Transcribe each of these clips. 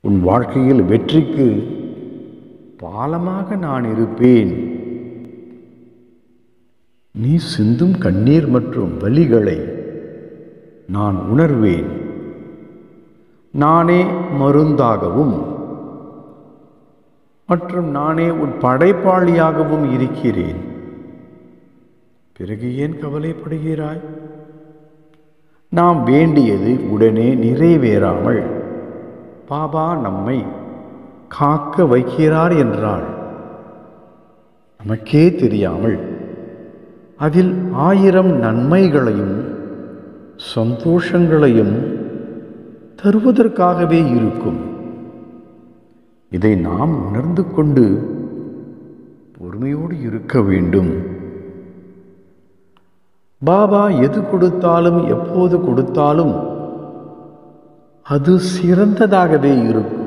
உன் வாழ்க்கையில் வெற்றிக்கு பாலமாக நான் இருப்பேன் நீ சிந்தும் கண்ணீர் மற்றும் வலிகளை நான் உணர்வேன் நானே மருந்தாகவும் மற்றும் நானே உன் படைப்பாளியாகவும் இருக்கிறேன் பிறகு ஏன் கவலைப்படுகிறாய் நாம் வேண்டியது உடனே நிறைவேறாமல் பாபா நம்மை காக்க வைக்கிறார் என்றால் நமக்கே தெரியாமல் அதில் ஆயிரம் நன்மைகளையும் சந்தோஷங்களையும் தருவதற்காகவே இருக்கும் இதை நாம் உணர்ந்து கொண்டு பொறுமையோடு இருக்க வேண்டும் பாபா எது கொடுத்தாலும் எப்போது கொடுத்தாலும் அது சிறந்ததாகவே இருக்கும்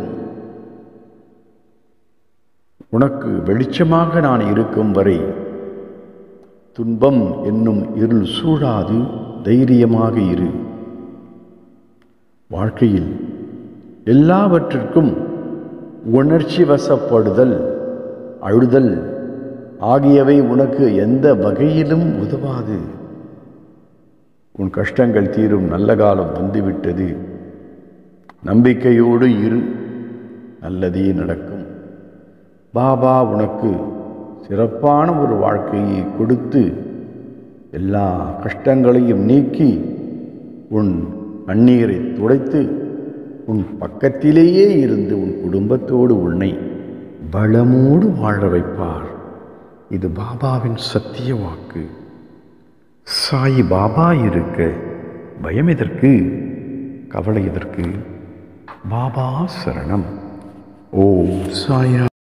உனக்கு வெளிச்சமாக நான் இருக்கும் வரை துன்பம் என்னும் இருள் சூழாது தைரியமாக இரு வாழ்க்கையில் எல்லாவற்றிற்கும் உணர்ச்சி வசப்படுதல் அழுதல் ஆகியவை உனக்கு எந்த வகையிலும் உதவாது உன் கஷ்டங்கள் தீரும் நல்ல காலம் வந்துவிட்டது நம்பிக்கையோடு இரு நல்லதே நடக்கும் பாபா உனக்கு சிறப்பான ஒரு வாழ்க்கையை கொடுத்து எல்லா கஷ்டங்களையும் நீக்கி உன் கண்ணீரை துடைத்து உன் பக்கத்திலேயே இருந்து உன் குடும்பத்தோடு உன்னை பலமோடு வாழ வைப்பார் இது பாபாவின் சத்திய வாக்கு சாய் பாபா இருக்க பயம் எதற்கு கவலை எதற்கு பாபா சரணம் ஓம் சாயா